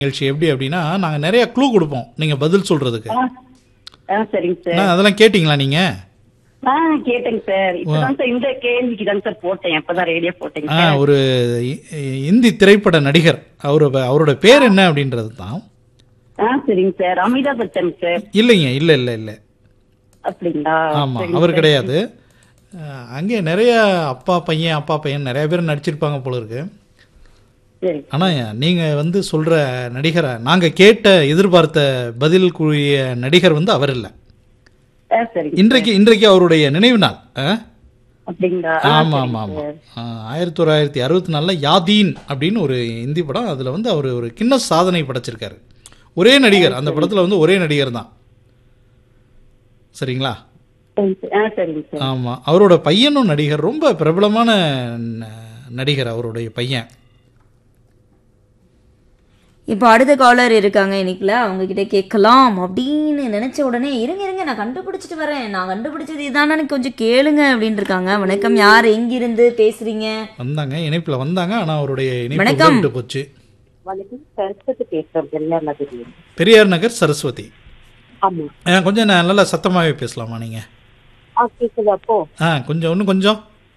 நிகழ்ச்சி எப்படி அப்படின்னா நாங்கள் நிறைய க்ளூ கொடுப்போம் நீங்கள் பதில் சொல்கிறதுக்கு ஆ ஆ சரிங்க சார் நான் அதெல்லாம் கேட்டிங்களா நீங்கள் ஆ கேட்டேங்க சார் இப்பதான் சார் இந்த கேள்விக்கு தாங்க சார் போட்டேன் அப்பதான் ரேடியோ போட்டேங்க ஆ சார் ஒரு இ- இந்தி திரைப்பட நடிகர் அவரு அவரோட பேர் என்ன அப்படின்றது தான் ஆ சரிங்க சார் அமிதாப் பச்சன் சார் இல்லைங்க இல்லை இல்லை இல்லை அப்படிங்களா ஆமாம் சரிங்க அவர் சார். கிடையாது அஹ், அங்கே நிறைய அப்பா பையன் அப்பா பையன் நிறைய பேர் நடிச்சிருப்பாங்க போல இருக்கு சரி ஆனால் நீங்கள் வந்து சொல்கிற நடிகரை நாங்கள் கேட்ட எதிர்பார்த்த பதில் கூறிய நடிகர் வந்து அவர் இல்லை ஆ சரிங்க இன்றைக்கு இன்றைக்கு அவருடைய நினைவு நாள் ஆ? அப்படிங்களா ஆ, ஆமா சரிங்க ஆமா ஆமா சார். ஆ, ஆயிரத்தி தொள்ளாயிரத்தி அறுபத்தி நாலில் யாதீன் அப்படின்னு ஒரு இந்தி படம் அதில் வந்து அவர் ஒரு கின்னஸ் சாதனை படைச்சிருக்காரு ஒரே நடிகர் அந்த படத்தில் வந்து ஒரே நடிகர் தான் சரிங்களா சரிங்க சார். ஆ சரிங்க சார் ஆமாம் அவரோட பையனும் நடிகர் ரொம்ப பிரபலமான ந- நடிகர் அவருடைய பையன் இப்போ அடுத்த காலர் இருக்காங்க இன்னைக்குல அவங்க கிட்ட கேட்கலாம் அப்படின்னு நினைச்ச உடனே இருங்க இருங்க நான் கண்டுபிடிச்சிட்டு வரேன் நான் கண்டுபிடிச்சது இதானு கொஞ்சம் கேளுங்க அப்படின்னு இருக்காங்க வணக்கம் யார் எங்கிருந்து பேசுறீங்க வந்தாங்க இணைப்பில் வந்தாங்க ஆனால் அவருடைய இணைப்பு வணக்கம். விட்டு போச்சு வணக்கம் சரஸ்வதி பேசுறேன் பெரியார் நகர் பெரியார் நகர் சரஸ்வதி ஆமா ஆ, கொஞ்சம் நான் நல்லா சத்தமாகவே பேசலாமா நீங்கள் ஆ கேக்குது அப்போ ஆ கொஞ்சம் இன்னும் கொஞ்சம்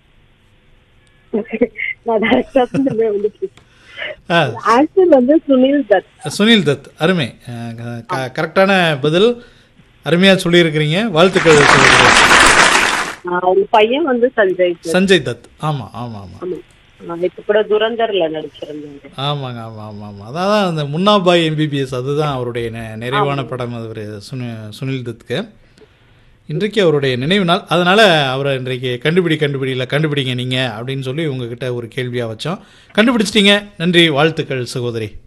நான் டேரக்டா வந்து ஆ ஆன்சர் வந்து சுனில் தத் சுனில் தத் அருமை அஹ் க- க- கரெக்டான பதில் அருமையாக சொல்லியிருக்கிறீங்க வாழ்த்துக்கள் சொல்லியிருக்கிறேன் அவங்க பையன் வந்து சஞ்சய் சஞ்சய் தத் ஆமாம் ஆமாம் ஆமாம் ஆமா இப்ப கூட துரந்தர்ல நடிச்சிருந்தாங்க ஆமாங்க ஆமாம் ஆமாம் ஆமாம் அதான் அந்த முன்னாபாய் எம்பிபிஎஸ் அதுதான் அவருடைய நெ- நிறைவான படம் அவர் சுனி சுனில் தத்துக்கு இன்றைக்கு அவருடைய நினைவு நாள் அதனால் அவரை இன்றைக்கு கண்டுபிடி கண்டுபிடியில் கண்டுபிடிங்க நீங்கள் அப்படின்னு சொல்லி உங்ககிட்ட ஒரு கேள்வியாக வச்சோம் கண்டுபிடிச்சிட்டீங்க நன்றி வாழ்த்துக்கள் சகோதரி